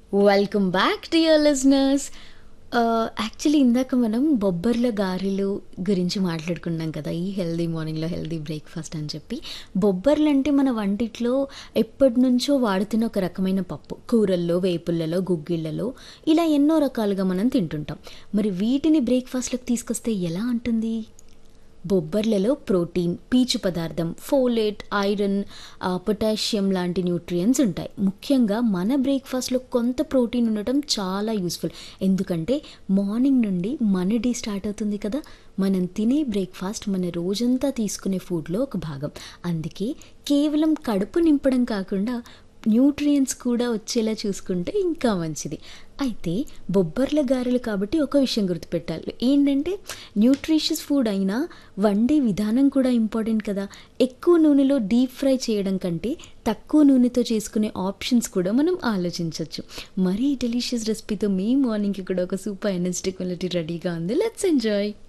welcome back to your listeners actually ఇందాక మనం బొబ్బర్ల గారెలు గురించి మాట్లాడుకున్నాం కదా ఈ హెల్దీ మార్నింగ్లో హెల్దీ బ్రేక్ఫాస్ట్ అని చెప్పి బొబ్బర్లు అంటే మన వంటిట్లో ఎప్పటి నుంచో వాడుతున్న ఒక రకమైన పప్పు కూరల్లో వేపుళ్ళలో గుగ్గిళ్ళలో ఇలా ఎన్నో రకాలుగా మనం తింటుంటాం మరి వీటిని బ్రేక్ఫాస్ట్లోకి తీసుకొస్తే ఎలా ఉంటుంది బొబ్బర్లలో ప్రోటీన్ పీచు పదార్థం ఫోలేట్ ఐరన్ ఆ, పొటాషియం లాంటి న్యూట్రియంట్స్ ఉంటాయి ముఖ్యంగా మన బ్రేక్ఫాస్ట్లో కొంత ప్రోటీన్ ఉండటం చాలా యూస్ఫుల్ ఎందుకంటే మార్నింగ్ నుండి మన డే స్టార్ట్ అవుతుంది కదా మనం తినే బ్రేక్ఫాస్ట్ మన రోజంతా తీసుకునే ఫుడ్లో ఒక భాగం అందుకే కేవలం కడుపు నింపడం కాకుండా న్యూట్రియంట్స్ కూడా వచ్చేలా చూసుకుంటే ఇంకా మంచిది అయితే బొబ్బర్ల గారెలు కాబట్టి ఒక విషయం గుర్తుపెట్టాలి ఏంటంటే న్యూట్రిషియస్ ఫుడ్ అయినా వండే విధానం కూడా ఇంపార్టెంట్ కదా ఎక్కువ నూనెలో డీప్ ఫ్రై చేయడం కంటే తక్కువ నూనెతో చేసుకునే ఆప్షన్స్ కూడా మనం ఆలోచించవచ్చు మరీ డెలిషియస్ రెసిపీతో మీ మార్నింగ్కి కూడా ఒక సూపర్ ఎనర్జెటిక్ క్వాలిటీ రెడీగా ఉంది లెట్స్ ఎంజాయ్